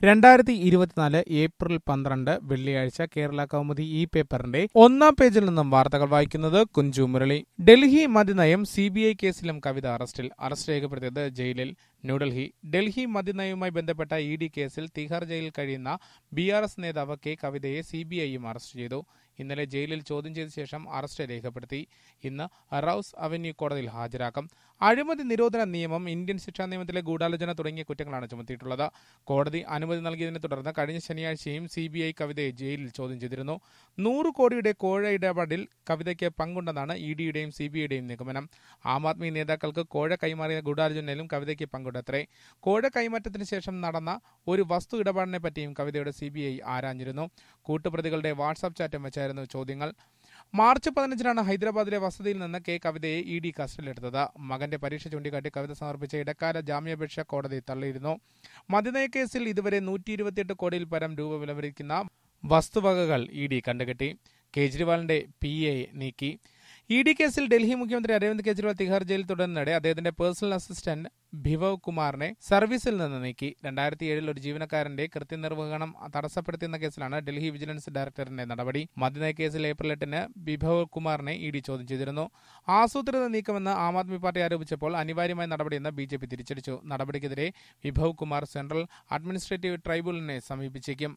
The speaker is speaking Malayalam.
രണ്ടായിരത്തി ഇരുപത്തിനാല് ഏപ്രിൽ പന്ത്രണ്ട് വെള്ളിയാഴ്ച കേരള കൗമുദി ഈ പേപ്പറിന്റെ ഒന്നാം പേജിൽ നിന്നും വാർത്തകൾ വായിക്കുന്നത് കുഞ്ചു മുരളി ഡൽഹി മതിനയം സി ബി ഐ കേസിലും കവിത അറസ്റ്റിൽ അറസ്റ്റ് രേഖപ്പെടുത്തിയത് ജയിലിൽ ന്യൂഡൽഹി ഡൽഹി മതിനയവുമായി ബന്ധപ്പെട്ട ഇ ഡി കേസിൽ തിഹാർ ജയിലിൽ കഴിയുന്ന ബി ആർ എസ് നേതാവ് കെ കവിതയെ സി ബി ഐയും അറസ്റ്റ് ചെയ്തു ഇന്നലെ ജയിലിൽ ചോദ്യം ചെയ്ത ശേഷം അറസ്റ്റ് രേഖപ്പെടുത്തി ഇന്ന് റൌസ് അവന്യൂ കോടതിയിൽ ഹാജരാക്കും അഴിമതി നിരോധന നിയമം ഇന്ത്യൻ ശിക്ഷാ നിയമത്തിലെ ഗൂഢാലോചന തുടങ്ങിയ കുറ്റങ്ങളാണ് ചുമത്തിയിട്ടുള്ളത് കോടതി അനുമതി നൽകിയതിനെ തുടർന്ന് കഴിഞ്ഞ ശനിയാഴ്ചയും സി ബി ഐ കവിതയെ ജയിലിൽ ചോദ്യം ചെയ്തിരുന്നു നൂറ് കോടിയുടെ കോഴ ഇടപാടിൽ കവിതയ്ക്ക് പങ്കുണ്ടെന്നാണ് ഇ ഡിയുടെയും സി ബി ഐയുടെയും നിഗമനം ആം ആദ്മി നേതാക്കൾക്ക് കോഴ കൈമാറിയ ഗൂഢാലോചനയിലും കവിതയ്ക്ക് പങ്കുണ്ടത്രേ കോഴ കൈമാറ്റത്തിന് ശേഷം നടന്ന ഒരു വസ്തു ഇടപാടിനെ പറ്റിയും കവിതയുടെ സി ബി ഐ ആരാഞ്ഞിരുന്നു കൂട്ടുപ്രതികളുടെ വാട്സാപ്പ് ചാറ്റും വെച്ചായിരുന്നു ചോദ്യങ്ങൾ മാർച്ച് പതിനഞ്ചിനാണ് ഹൈദരാബാദിലെ വസതിയിൽ നിന്ന് കെ കവിതയെ ഇ ഡി കസ്റ്റഡിയിലെടുത്തത് മകന്റെ പരീക്ഷ ചൂണ്ടിക്കാട്ടി കവിത സമർപ്പിച്ച ഇടക്കാല ജാമ്യാപേക്ഷ കോടതി തള്ളിയിരുന്നു മതിനയ കേസിൽ ഇതുവരെ നൂറ്റി ഇരുപത്തിയെട്ട് കോടിയിൽ പരം രൂപ വിലമരിക്കുന്ന വസ്തുവകകൾ ഇ ഡി കണ്ടുകെട്ടി കേജ്രിവാളിന്റെ പി എ നീക്കി ഇ ഡി കേസിൽ ഡൽഹി മുഖ്യമന്ത്രി അരവിന്ദ് കെജ്രിവാൾ തിഹാർ ജയിലിൽ തുടരുന്നതിനിടെ അദ്ദേഹത്തിന്റെ പേഴ്സണൽ അസിസ്റ്റന്റ് ഭിവവ് കുമാറിനെ സർവീസിൽ നിന്ന് നീക്കി രണ്ടായിരത്തി ഏഴിൽ ഒരു ജീവനക്കാരന്റെ കൃത്യനിർവഹണം തടസ്സപ്പെടുത്തിയെന്ന കേസിലാണ് ഡൽഹി വിജിലൻസ് ഡയറക്ടറിന്റെ നടപടി മദ്യനയ കേസിൽ ഏപ്രിൽ എട്ടിന് വിഭവ് കുമാറിനെ ഇ ഡി ചോദ്യം ചെയ്തിരുന്നു ആസൂത്രിത നീക്കമെന്ന് ആം ആദ്മി പാർട്ടി ആരോപിച്ചപ്പോൾ അനിവാര്യമായ നടപടിയെന്ന് ബി ജെ പി തിരിച്ചടിച്ചു നടപടിക്കെതിരെ വിഭവ് കുമാർ സെൻട്രൽ അഡ്മിനിസ്ട്രേറ്റീവ് ട്രൈബ്യൂണലിനെ സമീപിച്ചേക്കും